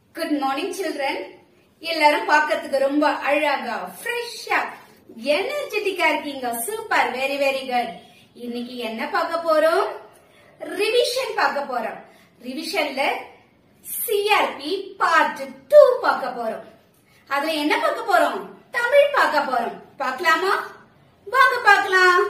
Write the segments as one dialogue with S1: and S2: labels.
S1: Good morning children எல்லாரும் பார்க்கிறதுக்கு ரொம்ப அழகா ஃப்ரெஷ்ஷா எனர்ஜெட்டிக்கா இருக்கீங்க சூப்பர் வெரி வெரி குட் இன்னைக்கு என்ன பார்க்க போறோம் ரிவிஷன் பார்க்க போறோம் ரிவிஷன்ல சிஆர்பி பார்ட் டூ பார்க்க போறோம் அதுல என்ன பார்க்க போறோம் தமிழ் பார்க்க போறோம் பார்க்கலாமா வாங்க பார்க்கலாம்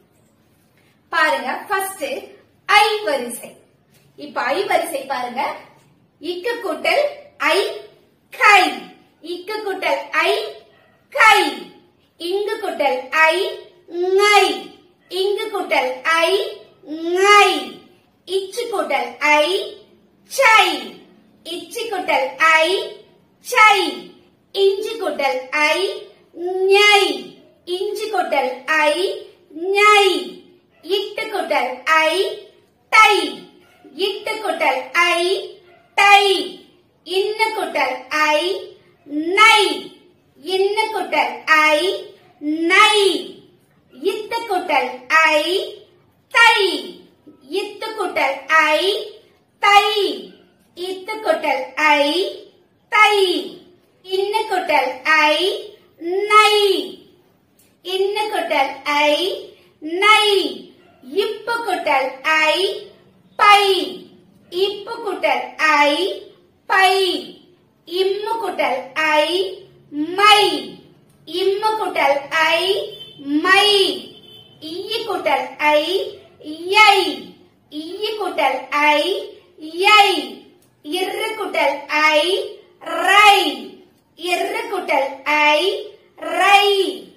S1: பாருங்க ஃபர்ஸ்ட் ஐ வரிசை இப்ப ஐ வரிசை பாருங்க இக்கு கூட்டல் ஐ கை இக்கு கூட்டல் ஐ கை இங்கு கூட்டல் ஐ ngை இங்கு கூட்டல் ஐ ngை இச்சு கூட்டல் ஐ சை இச்சு கூட்டல் ஐ சை இஞ்சி கூட்டல் ஐ ஞை இஞ்சி கூட்டல் ஐ ஞை இட்டு கூட்டல் ஐ தை இட்டு கூட்டல் ஐ தை இன்னு கூட்டல் ஐ நை இன்னு கூட்டல் ஐ நை இத்து கூட்டல் ஐ தை இத்து கூட்டல் ஐ தை இத்து கூட்டல் ஐ தை இன்னு கூட்டல் ஐ நை இன்னு கூட்டல் ஐ நை இப்பு கூட்டல் ஐ பை இப்பு கூட்டல் ஐ பை இம்மு கூட்டல் ஐ மை இம்மு கூட்டல் ஐ மை ஈய கூட்டல் ஐ யை ஈய கூட்டல் ஐ யை இரு கூட்டல் ஐ ரை இரு கூட்டல் ஐ ரை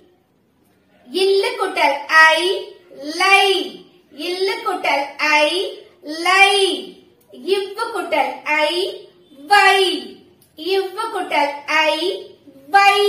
S1: இல்லு கூட்டல் ஐ லை இல்லு கூட்டல் ஐ லை இவ்வு கூட்டல் ஐ வை இவ்வு கூட்டல் ஐ வை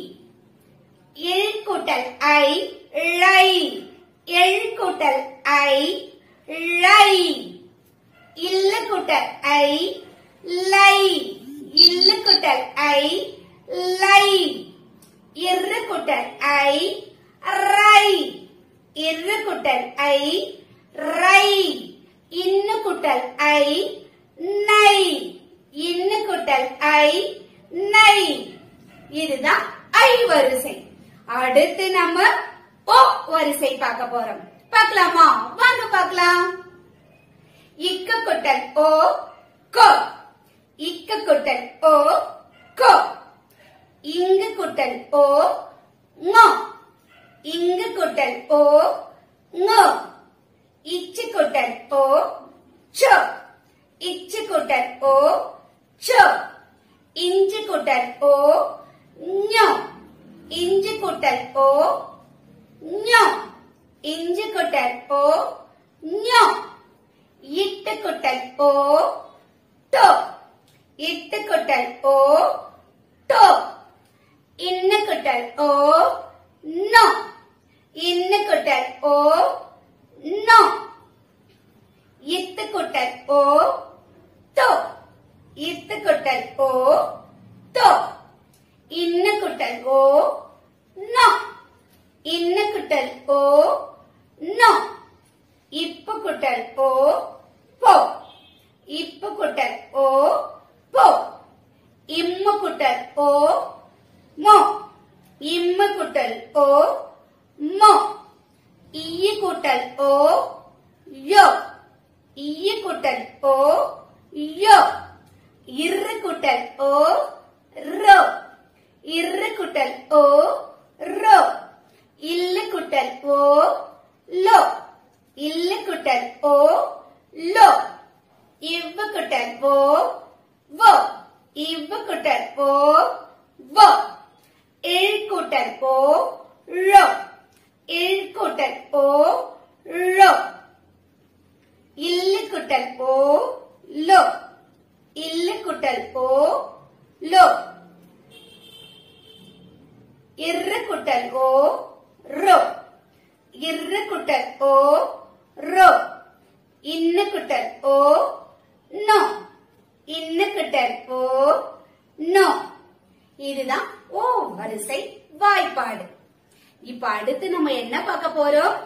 S1: எள் கூட்டல் ஐ ழை எள் கூட்டல் ஐ ழை இல்லு கூட்டல் ஐ லை இல்லு கூட்டல் ஐ லை இரு கூட்டல் ஐ ரை இரு கூட்டல் ஐ ரை இன்னு கூட்டல் ஐ நை இன்னு கூட்டல் ஐ நை இதுதான் ஐ வரிசை அடுத்து நம்ம ஓ வரிசை பார்க்க போறோம் பார்க்கலாமா வாங்க பார்க்கலாம் இக்க குட்டல் ஓ கோ இக்க குட்டல் ஓ கோ இங்கு குட்டல் ஓ ngோ இங்கு குட்டல் ஓ ngோ இச்சு குட்டல் ஓ சோ இச்சு குட்டல் ஓ சோ இஞ்சு குட்டல் ஓ ஞோ இஞ்சு குட்டல் ஓ ஞோ இஞ்சு குட்டல் ஓ ஞோ இட்டு குட்டல் ஓ டோ இட்டு குட்டல் ஓ டோ இன்னு குட்டல் ஓ நோ இன்னு குட்டல் ஓ நோ இத்து குட்டல் ஓ டோ இத்து குட்டல் ஓ டோ இன்னு குட்டல் ஓ நோ இன்னு குட்டல் ஓ நோ இப்பு குட்டல் ஓ போ இப்பு குட்டல் ஓ போ இம்மு குட்டல் ஓ மோ இம்மு குட்டல் ஓ மோ ஈய குட்டல் ஓ யோ ஈய குட்டல் ஓ யோ இரு குட்டல் ஓ ரோ இரு குட்டல் ஓ ரோ இல்லு குட்டல் ஓ லோ இல்லு குட்டல் ஓ லோ இவ்வு குட்டல் ஓ வோ இவ்வு குட்டல் ஓ வோ இழ் குட்டல் ஓ ழோ இழ் குட்டல் ஓ ழோ இல்லு குட்டல் ஓ லோ இல்லு குட்டல் ஓ லோ இரு குட்டல் ஓ ரோ இரு குட்டல் ஓ ரோ இன்னு குட்டல் ஓ நோ இன்னு குட்டல் ஓ நோ இதுதான் ஓ வரிசை வாய்ப்பாடு இப்ப அடுத்து நம்ம என்ன பார்க்க போறோம்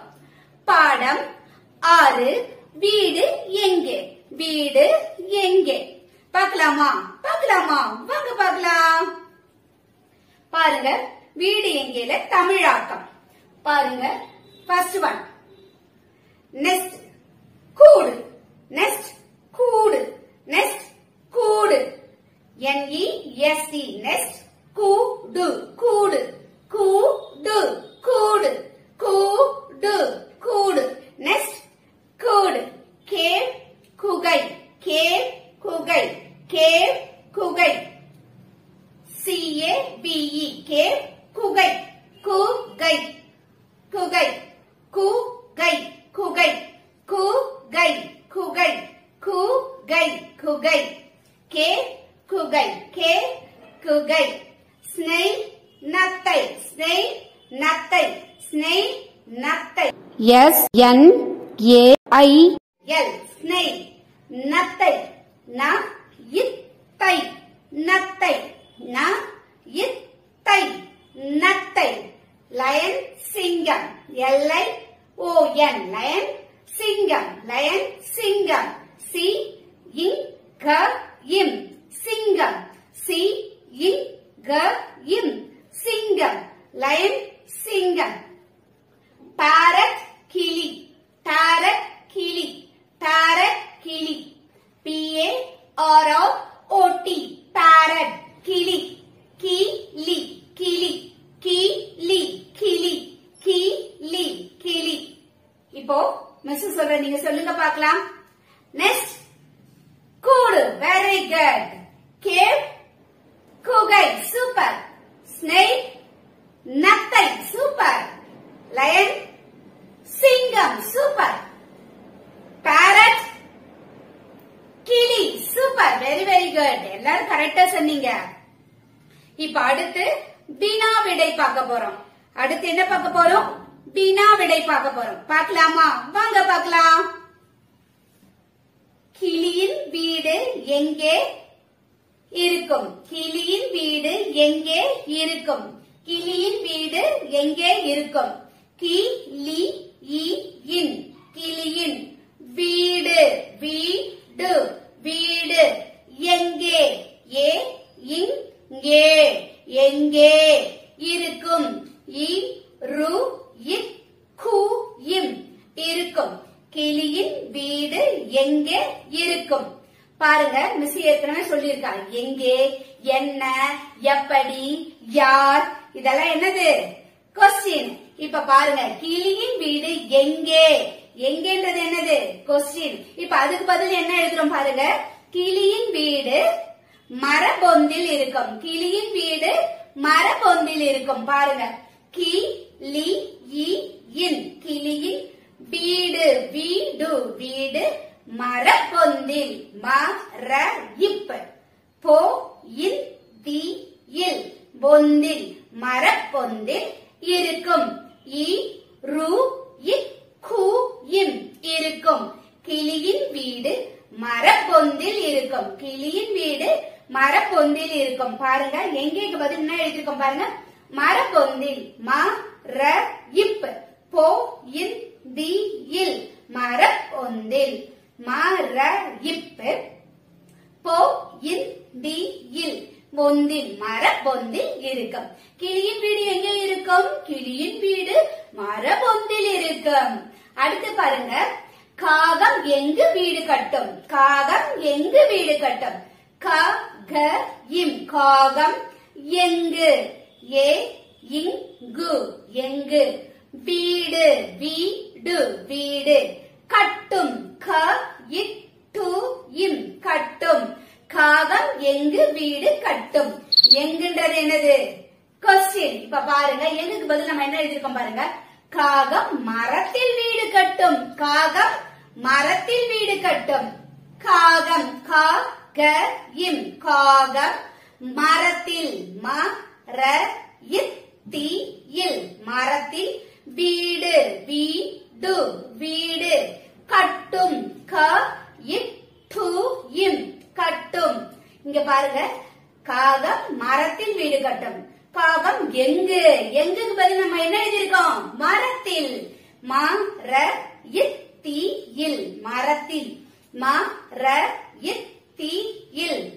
S1: பாடம் ஆறு வீடு எங்கே வீடு எங்கே பார்க்கலாமா பார்க்கலாமா வாங்க பார்க்கலாம் பாருங்க வீடு எங்கேல தமிழாக்கம் பாருங்க ஃபர்ஸ்ட் ஒன் நெஸ்ட் கூடு நெஸ்ட் கூடு நெஸ்ட் கூடு என்இ எஸ்டி நெஸ்ட் கூடு கூடு கூடு கூடு கூடு கூடு நெஸ்ட் கூடு கேவ் குகை கேவ் குகை கேவ் குகை சிஏபிஇ கேவ் குகை குகை குகை குகை குகை குகை குகை குகை குகை கே குகை கே குகை ஸ்னெய் நத்தை ஸ்னெய் நத்தை ஸ்னெய் நத்தை
S2: S N A I
S1: L ஸ்னெய் நத்தை ந இத்தை நத்தை ந இத்தை நத்தை லயன் சிங்கம் எல்லை ஓ என் லயன் சிங்கம் லயன் சிங்கம் சி இங் க இம் சிங்கம் சி இங் க இம் சிங்கம் லயன் சிங்கம் parrot கிளி parrot கிளி parrot கிளி p a r o o t parrot கிளி கிளி கிளி கிளி கிளி கிளி கிளி இப்போ மிஸ் சொல்ற நீங்க சொல்லுங்க பார்க்கலாம் நெக்ஸ்ட் கூடு வெரி குட் கேவ் குகை சூப்பர் ஸ்னேக் நத்தை சூப்பர் லயன் சிங்கம் சூப்பர் பேரட் கிளி சூப்பர் வெரி வெரி குட் எல்லாரும் கரெக்டா சொன்னீங்க இப்ப அடுத்து வினா விடை பார்க்க போறோம் அடுத்து என்ன பார்க்க போறோம் வினா விடை பார்க்க போறோம் பார்க்கலாமா வாங்க பார்க்கலாம் கிளியின் வீடு எங்கே இருக்கும் கிளியின் வீடு எங்கே இருக்கும் கிளியின் வீடு எங்கே இருக்கும் கிளி இ இன் கிளியின் வீடு வீடு வீடு எங்கே ஏ இங்கே எங்கே இருக்கும் இ ரு இக் கு இம் இருக்கும் கிளியின் வீடு எங்கே இருக்கும் பாருங்க மிஸ் ஏற்கனவே சொல்லியிருக்காங்க எங்கே என்ன எப்படி யார் இதெல்லாம் என்னது கொஸ்டின் இப்ப பாருங்க கிளியின் வீடு எங்கே எங்கேன்றது என்னது கொஸ்டின் இப்ப அதுக்கு பதில் என்ன எழுதுறோம் பாருங்க கிளியின் வீடு மரபொந்தில் இருக்கும் கிளியின் வீடு மரபொந்தில் இருக்கும் பாருங்க கி லி இ இன் கிளியின் வீடு வீடு வீடு மரபொந்தில் மர இப் போ இன் தி இல் பொந்தில் மரப்பொந்தில் இருக்கும் இ ரு இக் கு இம் இருக்கும் கிளியின் வீடு மரப்பொந்தில் இருக்கும் கிளியின் வீடு மரப்பொந்தில் இருக்கும் பாருங்க எங்கேக்கு பதில் என்ன எழுதிருக்கோம் பாருங்க மரப்பொந்தில் ம ர இப் போ இன் தி இல் மரப்பொந்தில் மர இப் போ இன் தி இல் பொந்தில் மரப்பொந்தில் இருக்கும் கிளியின் வீடு எங்க இருக்கும் கிளியின் வீடு மரப்பொந்தில் இருக்கும் அடுத்து பாருங்க காகம் எங்கு வீடு கட்டும் காகம் எங்கு வீடு கட்டும் க க இம் காகம் எங்கு ஏ இங்கு எங்கு வீடு வீடு வீடு கட்டும் க இட்டு இம் கட்டும் காகம் எங்கு வீடு கட்டும் எங்குன்றது என்னது கொஸ்டின் இப்ப பாருங்க எங்குக்கு பதில் நம்ம என்ன எழுதிருக்கோம் பாருங்க காகம் மரத்தில் வீடு கட்டும் காகம் மரத்தில் வீடு கட்டும் காகம் கா க இம் காகம் மரத்தில் ம ர இத் தி இல் மரத்தில் வீடு வீடு வீடு கட்டும் க இட் டு இம் கட்டும் இங்க பாருங்க காகம் மரத்தில் வீடு கட்டும் காகம் எங்கு எங்குக்கு பதில் நம்ம என்ன எழுதியிருக்கோம் மரத்தில் ம ர இத் தி இல் மரத்தில் ம ர இத் தி இல்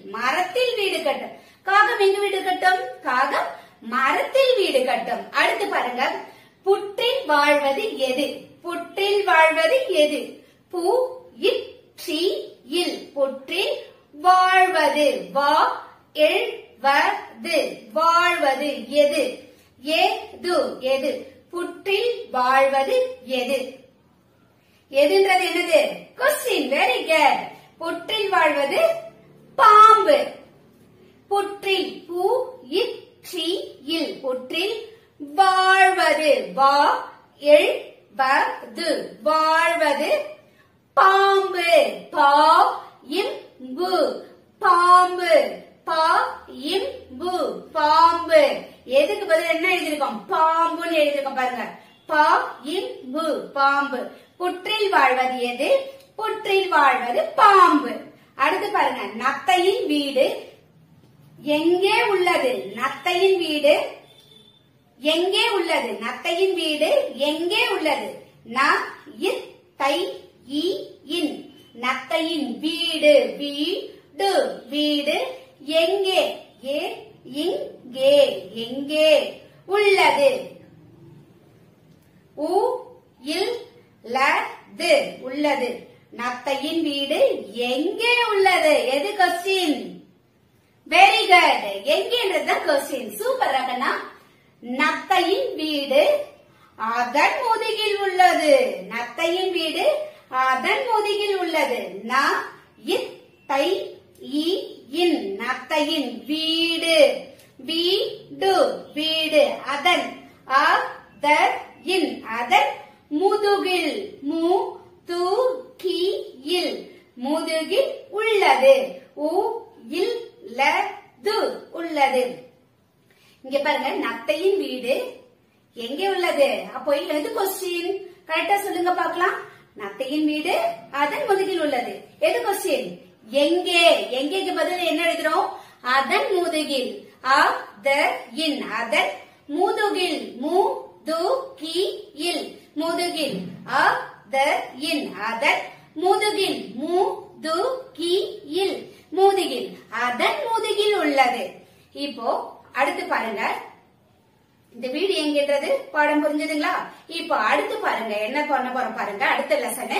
S1: இருக்கட்டும் அடுத்து பாருங்க புற்றில் வாழ்வது எது புற்றில் வாழ்வது எது பு இட் சி இல் புற்றில் வாழ்வது வா எள் வது வாழ்வது எது ஏது எது புற்றில் வாழ்வது எது எதுன்றது என்னது கொஸ்டின் வெரி குட் புற்றில் வாழ்வது பாம்பு புற்றில் பூ இட் சி இல் புற்றில் வாழ்வது வா எள் வது வாழ்வது பாம்பு பா இம்பு பாம்பு பா இம்பு பாம்பு எதுக்கு பதில் என்ன எழுதிருக்கோம் பாம்புன்னு எழுதிருக்கோம் பாருங்க பா இம்பு பாம்பு புற்றில் வாழ்வது எது புற்றில் வாழ்வது பாம்பு அடுத்து பாருங்க நத்தையின் வீடு எங்கே உள்ளது நத்தையின் வீடு எங்கே உள்ளது நத்தையின் வீடு எங்கே உள்ளது ந இத் தை இ இன் நத்தையின் வீடு வீடு வீடு எங்கே ஏ இங்கே எங்கே உள்ளது உ இல் லது உள்ளது நத்தையின் வீடு எங்கே உள்ளது எது கொஸ்டின் வெரி குட் எங்கேன்றது கொஸ்டின் சூப்பர் ரகனா நத்தையின் வீடு அதன் முதுகில் உள்ளது நத்தையின் வீடு அதன் முதுகில் உள்ளது ந இத் தை இ இன் நத்தையின் வீடு வீடு வீடு அதன் அ த இன் அதன் முதுகில் மு து கி இல் முதுகில் உள்ளது உ இல் ல து உள்ளது இங்க பாருங்க நத்தையின் வீடு எங்கே உள்ளது அப்போ எது கொஸ்டின் கரெக்டா சொல்லுங்க பார்க்கலாம் நத்தையின் வீடு அதன் முதுகில் உள்ளது எது கொஸ்டின் எங்கே எங்கேக்கு பதில் என்ன எழுதுறோம் அதன் முதுகில் அ த இன் அதன் முதுகில் மு து கி இல் முதுகில் அ த இன் அதன் முதுகில் மு து கி இல் முதுகில் அதன் முதுகில் உள்ளது இப்போ அடுத்து பாருங்க இந்த வீடு எங்கன்றது பாடம் புரிஞ்சுதுங்களா இப்போ அடுத்து பாருங்க என்ன பண்ண போறோம் பாருங்க அடுத்த லெசனு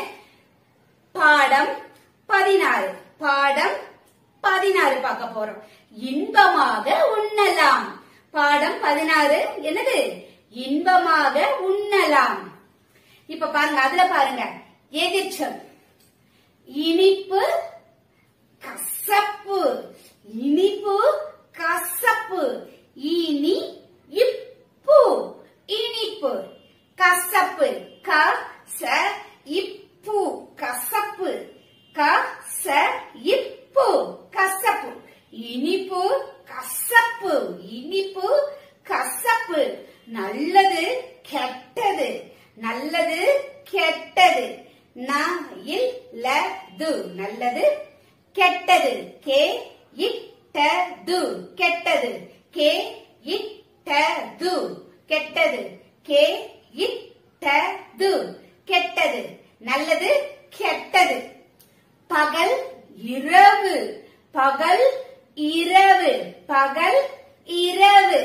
S1: பாடம் பதினாறு பாடம் பதினாறு பார்க்க போறோம் இன்பமாக உண்ணலாம் பாடம் பதினாறு என்னது இன்பமாக உண்ணலாம் இப்ப பாருங்க அதுல பாருங்க எதிர்ச்சொல் இனிப்பு கசப்பு இனிப்பு கசப்பு இனி இப்பு இனிப்பு கசப்பு க ச இப்பு கசப்பு க ச இப்பு கசப்பு இனிப்பு கசப்பு இனிப்பு கசப்பு நல்லது கெட்டது நல்லது கெட்டது ந இல் ல து நல்லது கெட்டது கே இட்டது கெட்டது கே இட்டது கெட்டது கே இட்டது கெட்டது நல்லது கெட்டது பகல் இரவு பகல் இரவு பகல் இரவு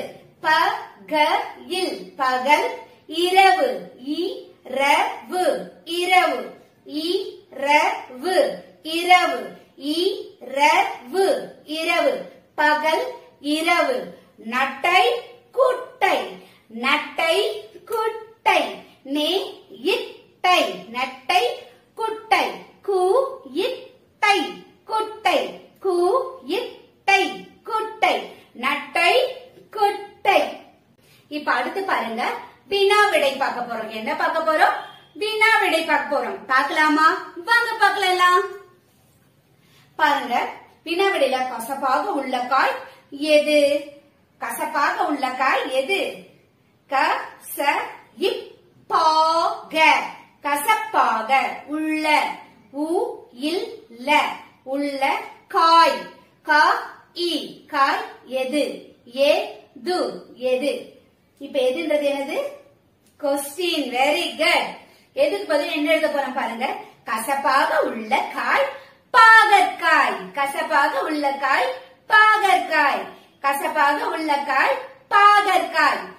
S1: பகல் பகல் இரவு இரவு இரவு இரவு இரவு இரவு இரவு பகல் இரவு நட்டை குட்டை நட்டை குட்டை நே இட்டை நட்டை குட்டை கு இட்டை குட்டை கு இட்டை குட்டை நட்டை குட்டை இப்ப அடுத்து பாருங்க வினா விடை பார்க்க போறோம் என்ன பார்க்க போறோம் வினா விடை பார்க்க போறோம் பார்க்கலாமா வாங்க பார்க்கலாம் பாருங்க வினா விடையில கசப்பாக உள்ள காய் எது கசப்பாக உள்ள காய் எது க ச இப் பாக கசப்பாக உள்ள உ இல் ல உள்ள காய் கா இ காய் எது ஏ து எது இப்ப எதுன்றது என்னது கொஸ்டின் வெரி குட் எதுக்கு பதில் என்ன எழுத போறோம் பாருங்க கசப்பாக உள்ள காய் பாகற்காய் கசப்பாக உள்ள காய் பாகற்காய் கசப்பாக உள்ள காய் பாகற்காய்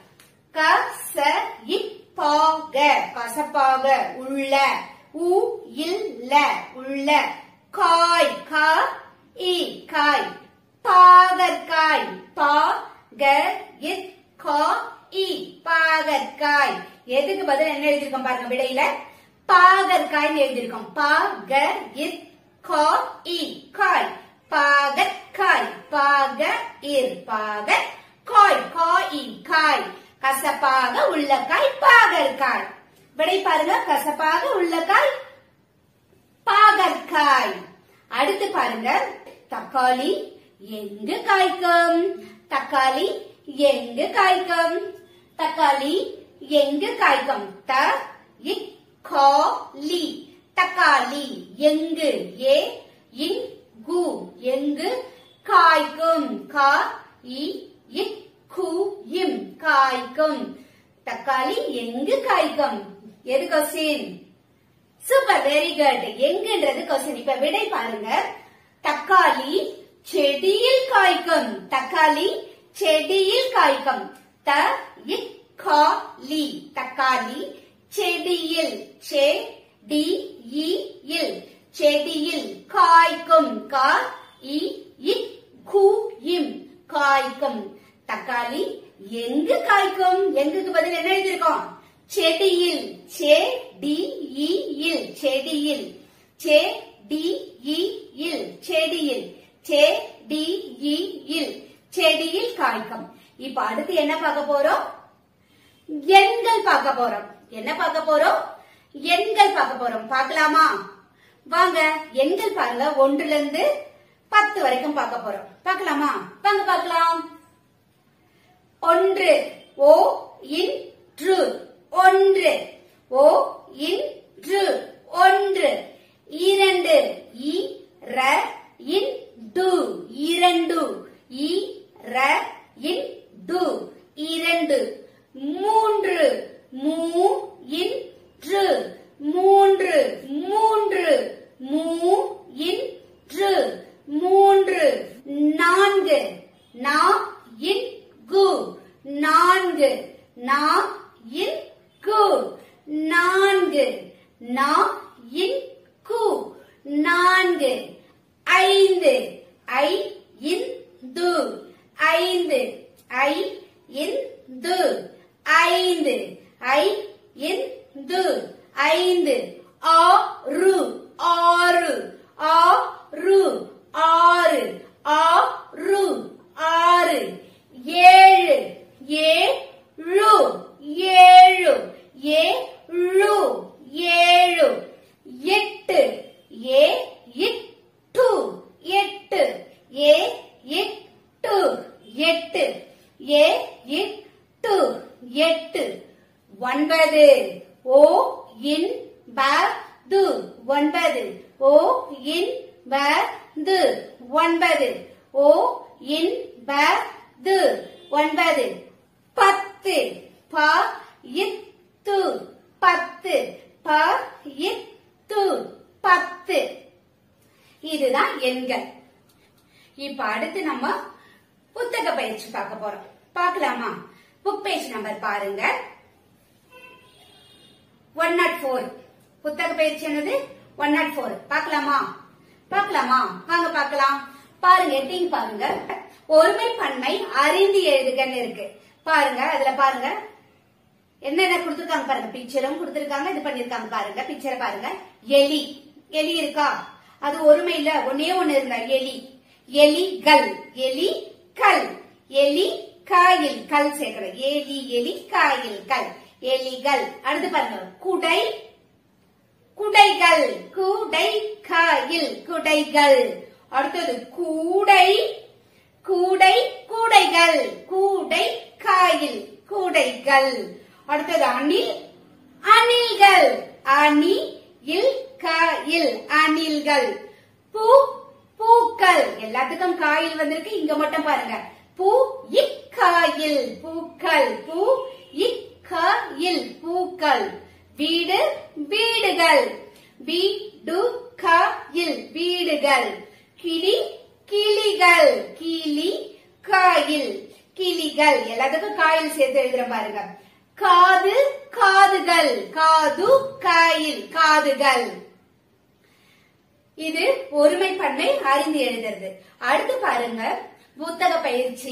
S1: கச இப்பாக கசப்பாக உள்ள உ இல்ல உள்ள காய் கா இ காய் பாகற்காய் பா க இத் கா இ பாகற்காய் எதுக்கு பதில் என்ன எழுதிருக்கோம் பாருங்க விடையில பாகற்காய்னு எழுதிருக்கோம் பா க இத் கா இ காய் பாகற்காய் பாக இர் பாக காய் காய் காய் கசப்பாக உள்ள காய் பாகற்காய் விடை பாருங்க கசப்பாக உள்ள காய் பாகற்காய் அடுத்து பாருங்க தக்காளி எங்கு காய்க்கும் தக்காளி எங்கு காய்க்கும் தக்காளி எங்கு காய்க்கும் த இக் கா லி தக்காளி எங்கு ஏ இன் கு எங்கு காய்க்கும் கா இ இக் கு இம் காய்க்கும் தக்காளி எங்கு காய்க்கும் எது கொஸ்டின் சூப்பர் வெரி குட் எங்குன்றது கொஸ்டின் இப்ப விடை பாருங்க தக்காளி செடியில் காய்க்கும் தக்காளி செடியில் காய்க்கும் த இக் கா லி தக்காளி செடியில் செ டி இ இல் செடியில் காய்க்கும் கா இ இக் கு இம் காய்க்கும் தக்காளி எங்கு காய்க்கும் எங்குக்கு பதில் என்ன எழுதியிருக்கோம் செடியில் செ டி இ இல் செடியில் செ டி இ இல் செடியில் செ டி இ இல் செடியில் காய்க்கும் இப்ப அடுத்து என்ன பார்க்க போறோம் எண்கள் பார்க்க போறோம் என்ன பார்க்க போறோம் எண்கள் பார்க்க போறோம் பார்க்கலாமா வாங்க எண்கள் பாருங்க ஒன்றுல இருந்து பத்து வரைக்கும் பார்க்க போறோம் பார்க்கலாமா வாங்க பார்க்கலாம் ஒன்று ஓ இன் ட்ரு ஒன்று ஓ இன் ட்ரு ஒன்று இரண்டு இ ர இன் டு இரண்டு இ ர இன் டு இரண்டு மூன்று மூ இன் ட்ரு மூன்று மூன்று மூ இன் ட்ரு மூன்று நான்கு நா இன் கு நான்கு நா இன் கு நான்கு நா இன் கு நான்கு ஐந்து ஐ இன் து ஐந்து ஐ இன் து ஐந்து ஐ இன் து ஐந்து ஆறு ஆறு ஆறு ஆறு ஆறு ஆறு ஏழு ஏழு ஏழு ஏழு ஏழு எட்டு ஏ இட்டு எட்டு ஏ இட்டு எட்டு ஏ இட்டு எட்டு ஒன்பது ஓ இன் ப து ஒன்பது ஓ இன் ப து ஒன்பது ஓ இன் ப து ஒன்பது பத்து ப இத்து பத்து ப இத்து பத்து இதுதான் எண்கள் இப்ப அடுத்து நம்ம புத்தக பயிற்சி பார்க்க போறோம் பார்க்கலாமா புக் பேஜ் நம்பர் பாருங்க ஒன் நாட் ஃபோர் புத்தக பயிற்சி என்னது ஒன் நாட் ஃபோர் பார்க்கலாமா பார்க்கலாமா வாங்க பார்க்கலாம் பாருங்க எட்டிங் பாருங்க ஒருமை பன்மை அறிந்து எழுதுகன்னு இருக்கு பாருங்க அதுல பாருங்க என்னென்ன கொடுத்திருக்காங்க பாருங்க பிக்சரும் கொடுத்திருக்காங்க இது பண்ணிருக்காங்க பாருங்க பிக்சரை பாருங்க எலி எலி இருக்கா அது ஒருமையில ஒன்னே ஒண்ணு இருந்தா எலி எலிகள் எலி கல் எலி காயில் கல் சேர்க்கிறோம் எலி எலி காயில் கல் எலிகள் அடுத்து பாருங்க குடை குடைகள் குடை காயில் குடைகள் அடுத்தது கூடை கூடை கூடைகள் கூடை காயில் கூடைகள் அடுத்தது அணில் அணில்கள் அணி இல் காயில் அணில்கள் பூ பூக்கள் எல்லாத்துக்கும் காயில் வந்திருக்கு இங்க மட்டும் பாருங்க பூ இக்காயில் பூக்கள் பூ இக்காயில் பூக்கள் வீடு வீடுகள் வீடு காயில் வீடுகள் கிளி கிளிகள் கிளி காயில் கிளிகள் எல்லாத்துக்கும் காயில் சேர்த்து எழுதுறேன் பாருங்க காது காதுகள் காது காயில் காதுகள் இது ஒருமை பன்மை அறிந்து எழுதுறது அடுத்து பாருங்க புத்தக பயிற்சி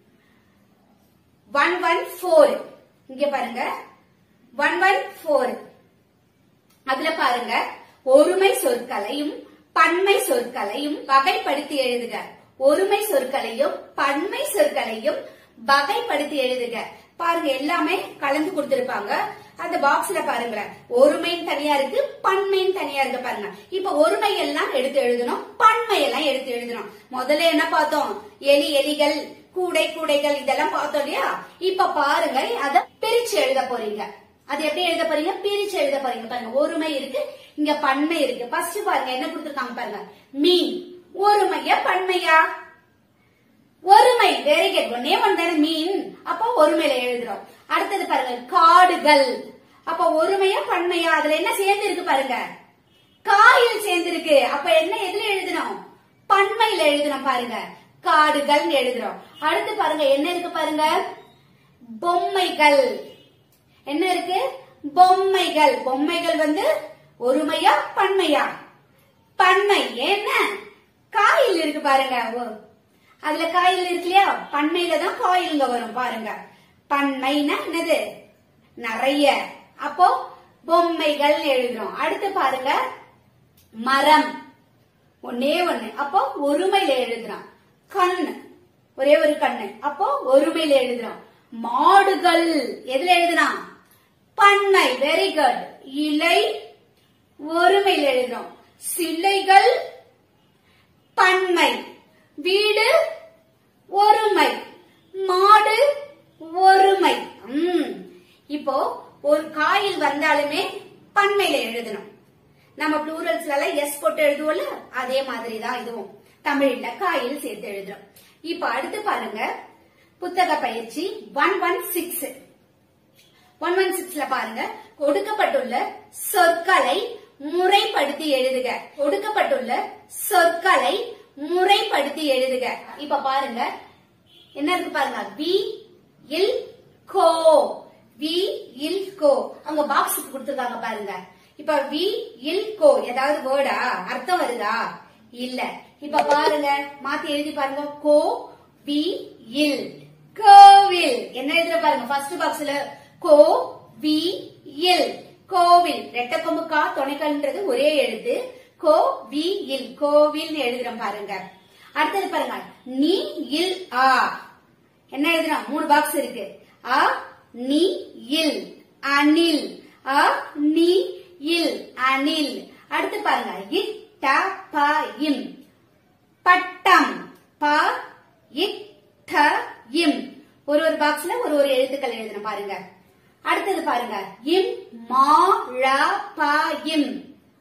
S1: ஒன் ஒன் ஃபோர் இங்க பாருங்க ஒன் ஒன் ஃபோர் அதுல பாருங்க ஒருமை சொற்களையும் பன்மை சொற்களையும் வகைப்படுத்தி எழுதுக ஒருமை சொற்களையும் பன்மை சொற்களையும் வகைப்படுத்தி எழுதுக பாருங்க எல்லாமே கலந்து கொடுத்திருப்பாங்க அந்த பாக்ஸ்ல பாருங்களேன் ஒருமைன்னு தனியா இருக்கு பன்மைன்னு தனியா இருக்கு பாருங்க இப்ப ஒருமை எல்லாம் எடுத்து எழுதணும் பன்மை எல்லாம் எடுத்து எழுதணும் முதல்ல என்ன பார்த்தோம் எலி எலிகள் கூடை கூடைகள் இதெல்லாம் பார்த்தோம் இல்லையா இப்ப பாருங்க அத பிரிச்சு எழுத போறீங்க அது எப்படி எழுத போறீங்க பிரிச்சு எழுத போறீங்க பாருங்க ஒருமை இருக்கு இங்க பன்மை இருக்கு ஃபர்ஸ்ட் பாருங்க என்ன கொடுத்திருக்காங்க பாருங்க மீன் ஒருமையா பன்மையா ஒருமை வெரி குட் ஒன்னே ஒன் தானே மீன் அப்போ ஒருமையில எழுதுறோம் அடுத்தது பாருங்க காடுகள் அப்ப ஒருமையா பன்மையா அதுல என்ன சேர்ந்து இருக்கு பாருங்க காயில் சேர்ந்து இருக்கு அப்ப என்ன எதுல எழுதணும் பன்மையில எழுதணும் பாருங்க காடுகள் எழுதுறோம் அடுத்து பாருங்க என்ன இருக்கு பாருங்க பொம்மைகள் என்ன இருக்கு பொம்மைகள் பொம்மைகள் வந்து ஒருமையா பன்மையா பன்மை என்ன காயில் இருக்கு பாருங்க ஓ, அதுல காயில் இருக்கு இல்லையா பன்மையில தான் காயிலுங்க வரும் பாருங்க பன்மைனா என்னது நிறைய அப்போ பொம்மைகள் எழுதுறோம் அடுத்து பாருங்க மரம் ஒன்னே ஒண்ணு அப்போ ஒருமையில எழுதுறோம் கண் ஒரே ஒரு கண்ணு அப்போ ஒருமையில எழுதுறோம் மாடுகள் எதுல எழுதுறான் பன்மை வெரி குட் இலை ஒருமையில எழுதுறோம் சிலைகள் பன்மை வீடு ஒருமை மாடு ஒருமை ம். இப்போ ஒரு காயில் வந்தாலுமே பன்மையில எழுதணும் நம்ம ப்ளூரல்ஸ்ல எல்லாம் எஸ் போட்டு எழுதுவோம்ல அதே மாதிரி தான் இதுவும் தமிழ்ல காயில் சேர்த்து எழுதுறோம் இப்ப அடுத்து பாருங்க புத்தக பயிற்சி one one six one one சிக்ஸ்ல பாருங்க கொடுக்கப்பட்டுள்ள சொற்களை முறைப்படுத்தி எழுதுக கொடுக்கப்பட்டுள்ள சொற்களை முறைப்படுத்தி எழுதுக இப்ப பாருங்க என்ன இருக்கு பாருங்க வி இல் கோ வி இல் கோ அங்க பாக்ஸ் கொடுத்திருக்காங்க பாருங்க இப்ப வி இல் கோ ஏதாவது வேர்டா அர்த்தம் வருதா இல்ல இப்ப பாருங்க மாத்தி எழுதி பாருங்க கோ வி இல் கோவில் என்ன எழுதுற பாருங்க ஃபர்ஸ்ட் பாக்ஸ்ல கோ வி இல் கோவில் ரெட்டை கொம்பு கா துணைக்கல்ன்றது ஒரே எழுத்து கோ வி இல் கோவில் எழுதுறோம் பாருங்க அடுத்தது பாருங்க நீ இல் ஆ என்ன எழுதுறோம் மூணு பாக்ஸ் இருக்கு அ நீ இல் அனில் அ நீ இல் அனில் அடுத்து பாருங்க இட் ட ப இம் பட்டம் ப இட் த இம் ஒரு ஒரு பாக்ஸ்ல ஒரு ஒரு எழுத்துக்கள் எழுதணும் பாருங்க அடுத்தது பாருங்க இம் மா ழ ப இம்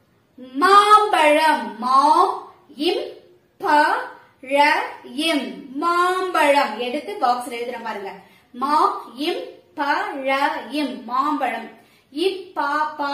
S1: மாம்பழம் மா இம் ப ழ இம் மாம்பழம் எடுத்து பாக்ஸ்ல எழுதுறேன் பாருங்க மா இம் ப ழ இம் மாம்பழம் இப்பா பா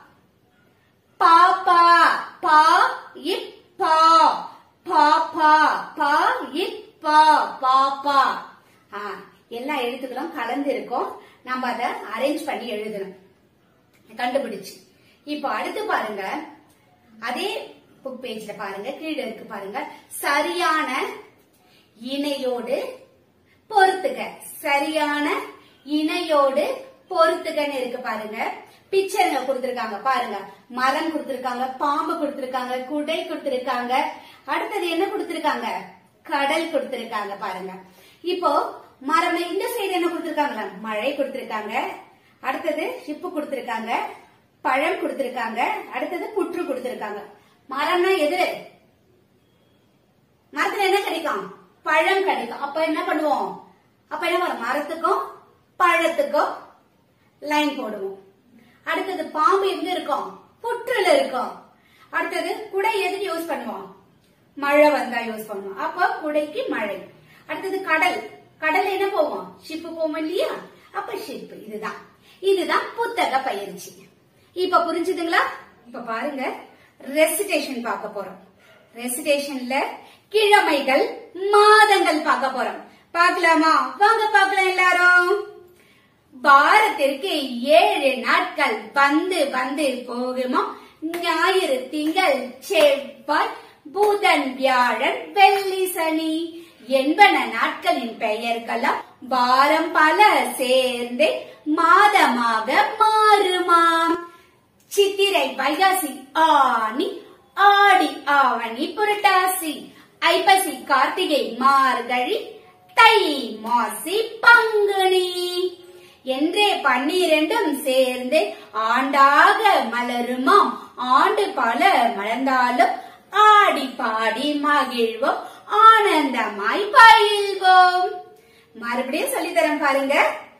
S1: பாப்பா பா இப் பா பாப்பா பா இப் பா பாப்பா ஆ, எல்லா எழுத்துக்களும் கலந்து இருக்கும் நம்ம அதை அரேஞ்ச் பண்ணி எழுதணும் கண்டுபிடிச்சு இப்போ அடுத்து பாருங்க அதே புக் பேஜ்ல பாருங்க கீழே இருக்கு பாருங்க சரியான இணையோடு பொறுத்துக சரியான இணையோடு பொறுத்துகன்னு இருக்கு பாருங்க பிக்சருங்க கொடுத்திருக்காங்க பாருங்க மரம் கொடுத்திருக்காங்க பாம்பு கொடுத்திருக்காங்க குடை கொடுத்திருக்காங்க அடுத்தது என்ன கொடுத்திருக்காங்க கடல் கொடுத்திருக்காங்க பாருங்க இப்போ மரம் இந்த சைடு என்ன கொடுத்திருக்காங்களா மழை கொடுத்திருக்காங்க அடுத்தது ஷிப்பு கொடுத்திருக்காங்க பழம் கொடுத்திருக்காங்க அடுத்தது புற்று கொடுத்திருக்காங்க மரம்னா எது மரத்துல என்ன கிடைக்கும் பழம் கிடைக்கும் அப்ப என்ன பண்ணுவோம் அப்ப என்ன வரும் மரத்துக்கும் பழத்துக்கும் லைன் போடுவோம் அடுத்தது பாம்பு எங்க இருக்கும் புற்றுல இருக்கும் அடுத்தது குடை எதுக்கு யூஸ் பண்ணுவோம் மழை வந்தா யூஸ் பண்ணுவோம் அப்ப குடைக்கு மழை அடுத்தது கடல் கடல்ல என்ன போவோம் ஷிப்பு போவோம் இல்லையா அப்ப ஷிப் இதுதான் இதுதான் புத்தக பயிற்சி இப்ப புரிஞ்சுதுங்களா இப்ப பாருங்க ரெசிடேஷன் பார்க்க போறோம் ரெசிடேஷன்ல கிழமைகள் மாதங்கள் பார்க்க போறோம் பார்க்கலாமா வாங்க பார்க்கலாம் எல்லாரும் வாரத்திற்கு ஏழு நாட்கள் வந்து வந்து போகுமா ஞாயிறு திங்கள் செவ்வாய் புதன் வியாழன் வெள்ளி சனி என்பன நாட்களின் பெயர்களாம் வாரம் பல சேர்ந்து மாதமாக மாறுமாம் சித்திரை வைகாசி ஆனி ஆடி ஆவணி புரட்டாசி ஐப்பசி கார்த்திகை மார்கழி தை மாசி பங்குனி என்றே பன்னிரண்டும் சேர்ந்து ஆண்டாக மலருமாம் ஆண்டு பல மலர்ந்தாலும் ஆடி பாடி மகிழ்வோம் ஆனந்தமாய் பயில்வோம் மறுபடியும் சொல்லித்தரேன் பாருங்க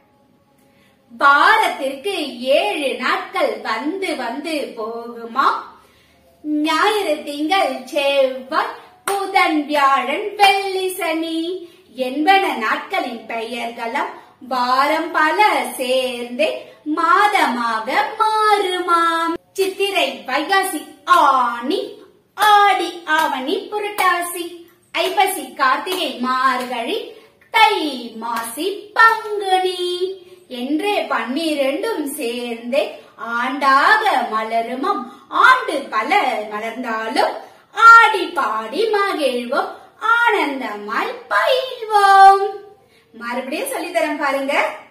S1: வாரத்திற்கு ஏழு நாட்கள் வந்து வந்து போகுமா ஞாயிறு திங்கள் செவ்வாய் புதன் வியாழன் வெள்ளி சனி என்பன நாட்களின் பெயர்களாம் வாரம் பல சேர்ந்து மாதமாக மாறுமாம் சித்திரை வைகாசி ஆனி ஆடி ஆவணி புரட்டாசி ஐப்பசி கார்த்திகை மார்கழி தை மாசி பங்குனி என்றே பன்னிரண்டும் சேர்ந்து ஆண்டாக மலருமாம் ஆண்டு பல மலர்ந்தாலும் ஆடி பாடி மகிழ்வோம் ஆனந்தமாய் பயில்வோம் மறுபடியும் சொல்லித்தரேன் பாருங்க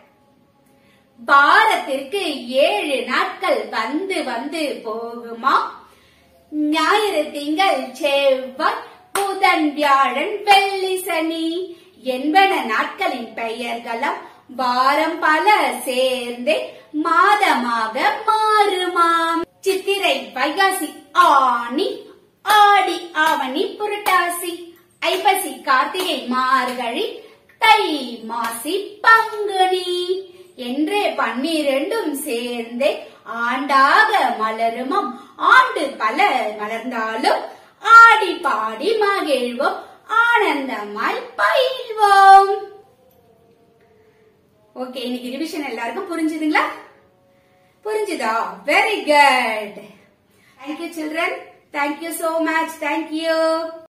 S1: வாரத்திற்கு ஏழு நாட்கள் வந்து வந்து போகுமா ஞாயிறு திங்கள் செவ்வாய் புதன் வியாழன் வெள்ளி சனி என்பன நாட்களின் பெயர்களாம் வாரம் பல சேர்ந்து மாதமாக மாறுமாம் சித்திரை வைகாசி ஆனி ஆடி ஆவணி புரட்டாசி ஐப்பசி கார்த்திகை மார்கழி தை மாசி பங்குனி என்றே பன்னிரண்டும் சேர்ந்து ஆண்டாக மலருமாம் ஆண்டு பல மலர்ந்தாலும் ஆடி பாடி மகிழ்வோம் ஆனந்தமாய் பயில்வோம் ஓகே இன்னைக்கு ரிவிஷன் எல்லாருக்கும் புரிஞ்சுதுங்களா புரிஞ்சுதா very good thank you children thank you so much thank you